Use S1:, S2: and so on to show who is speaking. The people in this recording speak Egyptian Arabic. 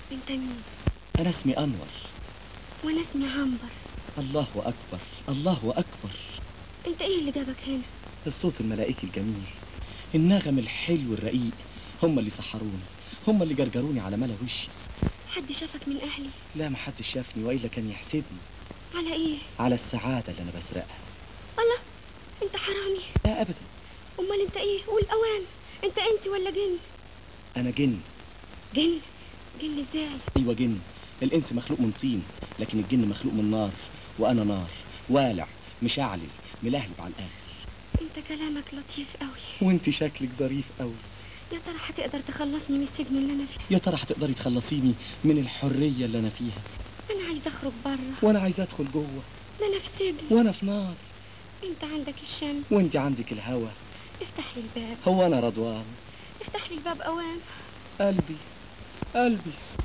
S1: انت مين
S2: انا اسمي انور
S1: وانا اسمي عنبر
S2: الله اكبر الله اكبر
S1: انت ايه اللي جابك هنا
S2: الصوت الملائكي الجميل النغم الحلو الرقيق هم اللي سحروني هم اللي جرجروني على ملا وشي
S1: حد شافك من اهلي
S2: لا ما حدش شافني والا كان يحسدني
S1: على ايه
S2: على السعاده اللي انا بسرقها
S1: الله انت حرامي
S2: لا ابدا
S1: امال انت ايه قول اوام انت انت ولا جن
S2: انا جن
S1: جن جن ازاي
S2: ايوه جن الانس مخلوق من طين لكن الجن مخلوق من نار وانا نار والع مشعلل ملهلب على الاخر
S1: انت كلامك لطيف قوي
S2: وانت شكلك ظريف قوي
S1: يا ترى هتقدر تخلصني من السجن اللي انا فيه
S2: يا ترى هتقدري تخلصيني من الحريه اللي انا فيها
S1: انا عايزه اخرج بره
S2: وانا عايز ادخل جوه
S1: ده انا في سجن
S2: وانا في نار
S1: انت عندك الشمس
S2: وانت عندك الهوى
S1: افتح لي الباب
S2: هو انا رضوان
S1: افتح لي الباب اوام
S2: قلبي قلبي